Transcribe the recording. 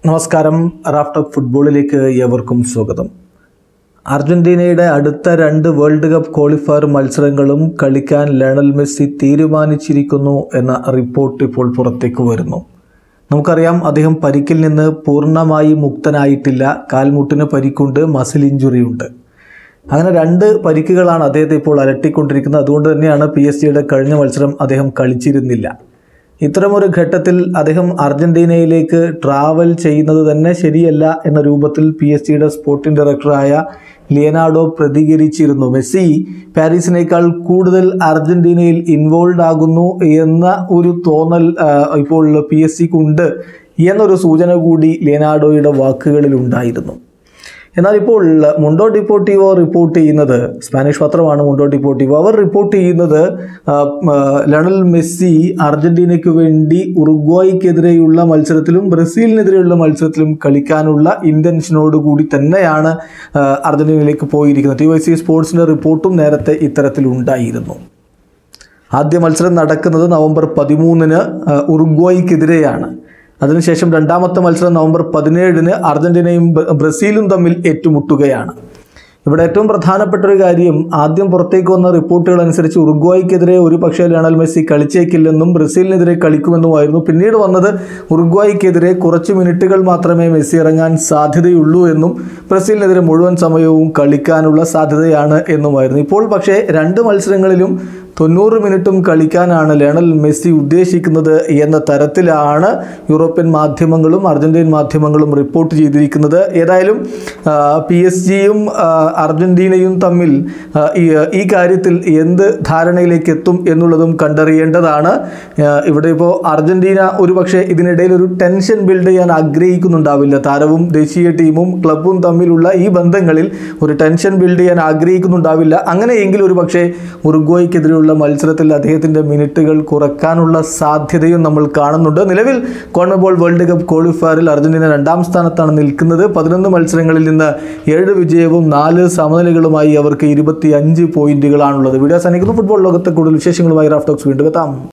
നമസ്കാരം raft of ഫുട്ബോളിലേക്ക് ഏവർക്കും സ്വാഗതം അർജന്റീനയുടെ അടുത്ത രണ്ട് വേൾഡ് കപ്പ് ക്വാളിഫയർ മത്സരങ്ങളും കളിക്കാൻ ലയണൽ മെസ്സി തീരുമാനിച്ചിരിക്കുന്നു എന്ന റിപ്പോർട്ട് ഇപ്പോൾ പുറത്തേക്ക് വരുന്നു നമുക്കറിയാം അദ്ദേഹം പരിക്കിൽ നിന്ന് പൂർണ്ണമായി മുക്തനായിട്ടില്ല കാൽമുട്ടിന് പരിക്കുണ്ട് മസിൽ ഇഞ്ചുറിയുണ്ട് അങ്ങനെ രണ്ട് പരിക്കുകളാണ് അദ്ദേഹത്തെ ഇപ്പോൾ അലട്ടിക്കൊണ്ടിരിക്കുന്നത് അതുകൊണ്ട് തന്നെയാണ് പി എസ് ജിയുടെ കഴിഞ്ഞ മത്സരം അദ്ദേഹം കളിച്ചിരുന്നില്ല ഇത്തരമൊരു ഘട്ടത്തിൽ അദ്ദേഹം അർജന്റീനയിലേക്ക് ട്രാവൽ ചെയ്യുന്നത് തന്നെ ശരിയല്ല എന്ന രൂപത്തിൽ പി എസ് സിയുടെ സ്പോർട്ടിംഗ് ഡയറക്ടറായ ലിയനാർഡോ പ്രതികരിച്ചിരുന്നു മെസ്സി പാരീസിനേക്കാൾ കൂടുതൽ അർജന്റീനയിൽ ഇൻവോൾവ് ആകുന്നു എന്ന ഒരു തോന്നൽ ആ, ഇപ്പോൾ പി എസ് സിക്കുണ്ട് എന്നൊരു സൂചന കൂടി ലിയനാർഡോയുടെ വാക്കുകളിൽ ഉണ്ടായിരുന്നു എന്നാൽ ഇപ്പോൾ മുണ്ടോ ഡിപ്പോർട്ടീവോ റിപ്പോർട്ട് ചെയ്യുന്നത് സ്പാനിഷ് പത്രമാണ് മുണ്ടോ ഡിപ്പോർട്ടീവോ അവർ റിപ്പോർട്ട് ചെയ്യുന്നത് ആ, ആ, ലയണൽ മെസ്സി അർജന്റീനയ്ക്ക് വേണ്ടി ഉറുഗ്വായ്ക്കെതിരെയുള്ള മത്സരത്തിലും ബ്രസീലിനെതിരെയുള്ള മത്സരത്തിലും കളിക്കാനുള്ള ഇൻറ്റൻഷനോട് കൂടി തന്നെയാണ് ആ, അർജന്റീനയിലേക്ക് പോയിരിക്കുന്നത് ടി വൈ സി സ്പോർട്സിൻ്റെ റിപ്പോർട്ടും നേരത്തെ ഇത്തരത്തിലുണ്ടായിരുന്നു ആദ്യ മത്സരം നടക്കുന്നത് നവംബർ പതിമൂന്നിന് ഉറുഗ്വായ്ക്കെതിരെയാണ് അതിനുശേഷം രണ്ടാമത്തെ മത്സരം നവംബർ പതിനേഴിന് അർജന്റീനയും ബ്ര- ബ്രസീലും തമ്മിൽ ഏറ്റുമുട്ടുകയാണ് ഇവിടെ ഏറ്റവും പ്രധാനപ്പെട്ട ഒരു കാര്യം ആദ്യം പുറത്തേക്ക് വന്ന റിപ്പോർട്ടുകൾ അനുസരിച്ച് ഉറുഗ്വായ്ക്കെതിരെ ഒരു പക്ഷേ ലയണൽ മെസ്സി കളിച്ചേക്കില്ലെന്നും ബ്രസീലിനെതിരെ കളിക്കുമെന്നുമായിരുന്നു പിന്നീട് വന്നത് ഉറുഗ്വായ്ക്കെതിരെ കുറച്ച് മിനിറ്റുകൾ മാത്രമേ മെസ്സി ഇറങ്ങാൻ സാധ്യതയുള്ളൂ എന്നും ബ്രസീലിനെതിരെ മുഴുവൻ സമയവും കളിക്കാനുള്ള സാധ്യതയാണ് എന്നുമായിരുന്നു ഇപ്പോൾ പക്ഷേ രണ്ട് മത്സരങ്ങളിലും തൊണ്ണൂറ് മിനിറ്റും കളിക്കാനാണ് ലയണൽ മെസ്സി ഉദ്ദേശിക്കുന്നത് എന്ന തരത്തിലാണ് യൂറോപ്യൻ മാധ്യമങ്ങളും അർജന്റീൻ മാധ്യമങ്ങളും റിപ്പോർട്ട് ചെയ്തിരിക്കുന്നത് ഏതായാലും പി എസ് ജിയും അർജന്റീനയും തമ്മിൽ ആ, ഈ ഈ കാര്യത്തിൽ എന്ത് ധാരണയിലേക്ക് എത്തും എന്നുള്ളതും കണ്ടറിയേണ്ടതാണ് ആ, ഇവിടെ ഇപ്പോൾ അർജന്റീന ഒരു പക്ഷേ ഇതിനിടയിൽ ഒരു ടെൻഷൻ ബിൽഡ് ചെയ്യാൻ ആഗ്രഹിക്കുന്നുണ്ടാവില്ല താരവും ദേശീയ ടീമും ക്ലബും തമ്മിലുള്ള ഈ ബന്ധങ്ങളിൽ ഒരു ടെൻഷൻ ബിൽഡ് ചെയ്യാൻ ആഗ്രഹിക്കുന്നുണ്ടാവില്ല അങ്ങനെയെങ്കിൽ ഒരു പക്ഷേ ഉറുഗ്വായ്ക്കെതിരെയുള്ള മത്സരത്തിൽ അദ്ദേഹത്തിൻ്റെ മിനിറ്റുകൾ കുറക്കാനുള്ള സാധ്യതയും നമ്മൾ കാണുന്നുണ്ട് നിലവിൽ കോൺമബോൾ വേൾഡ് കപ്പ് ക്വാളിഫയറിൽ അർജന്റീന രണ്ടാം സ്ഥാനത്താണ് നിൽക്കുന്നത് പതിനൊന്ന് മത്സരങ്ങളിൽ നിന്ന് ഏഴ് വിജയവും നാല് സമനിലകളുമായി അവർക്ക് ഇരുപത്തി അഞ്ച് പോയിന്റുകളാണുള്ളത് വീഡിയോ സാധിക്കുന്നു ഫുട്ബോൾ ലോകത്തെ കൂടുതൽ വിശേഷങ്ങളുമായി റാഫ്റ്റോക്സ് വീണ്ടും എത്താം